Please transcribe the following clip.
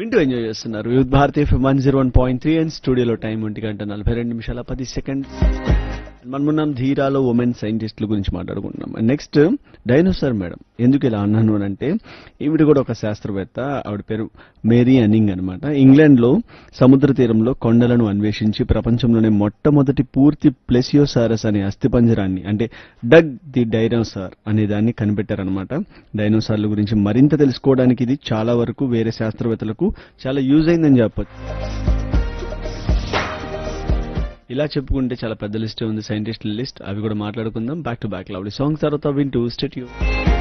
వింటూ ఎంజాయ్ చేస్తున్నారు యూత్ భారతీయ one zero one point three and స్టూడియోలో టైం ఒంటి గంట నలభై రెండు నిమిషాల పది సెకండ్ మనమున్నాం ధీరాలో ఉమెన్ సైంటిస్టుల గురించి మాట్లాడుకుంటున్నాం నెక్స్ట్ డైనోసార్ మేడం ఎందుకు ఇలా అన్నాను అని అంటే ఈవిడ కూడా ఒక శాస్త్రవేత్త ఆవిడ పేరు మేరీ అనింగ్ అనమాట ఇంగ్లాండ్ లో సముద్ర తీరంలో కొండలను అన్వేషించి ప్రపంచంలోనే మొట్టమొదటి పూర్తి ప్లెసియోసారస్ అనే అస్థిపంజరాన్ని అంటే డగ్ ది డైనోసార్ అనే దాన్ని కనిపెట్టారనమాట డైనోసార్ల గురించి మరింత తెలుసుకోవడానికి ఇది చాలా వరకు వేరే శాస్త్రవేత్తలకు చాలా యూజ్ అయిందని చెప్పొచ్చు ఇలా చెప్పుకుంటే చాలా పెద్ద లిస్ట్ ఉంది సైంటిస్టుల లిస్ట్ అవి కూడా మాట్లాడుకుందాం back to back lovely songs తర్వాత వింటూ స్టెట్యూ